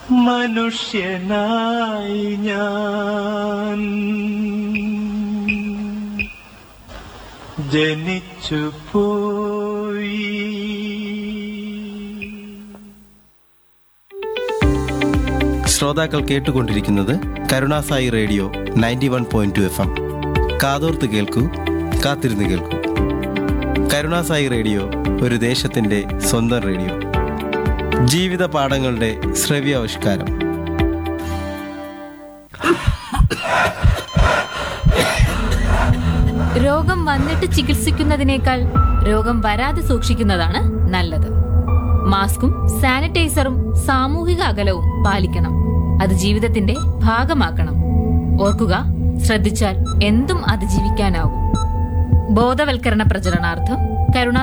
മനുഷ്യനായി ഞാൻ ജനിച്ചു പോയി ശ്രോതാക്കൾ കേട്ടുകൊണ്ടിരിക്കുന്നത് Karunasai radio ninety one point two F M കാതോർത്ത് കേൾക്കൂ കാത്തിരുന്ന് കേൾക്കൂ കരുണാസായി റേഡിയോ ഒരു ദേശത്തിൻ്റെ സ്വന്തം റേഡിയോ ജീവിത പാഠങ്ങളുടെ ശ്രവ്യാവിഷ്കാരം രോഗം വന്നിട്ട് ചികിത്സിക്കുന്നതിനേക്കാൾ രോഗം വരാതെ സൂക്ഷിക്കുന്നതാണ് നല്ലത് മാസ്കും സാനിറ്റൈസറും സാമൂഹിക അകലവും പാലിക്കണം അത് ജീവിതത്തിന്റെ ഭാഗമാക്കണം ഓർക്കുക ശ്രദ്ധിച്ചാൽ എന്തും അതിജീവിക്കാനാവും ബോധവൽക്കരണ പ്രചരണാർത്ഥം കരുണ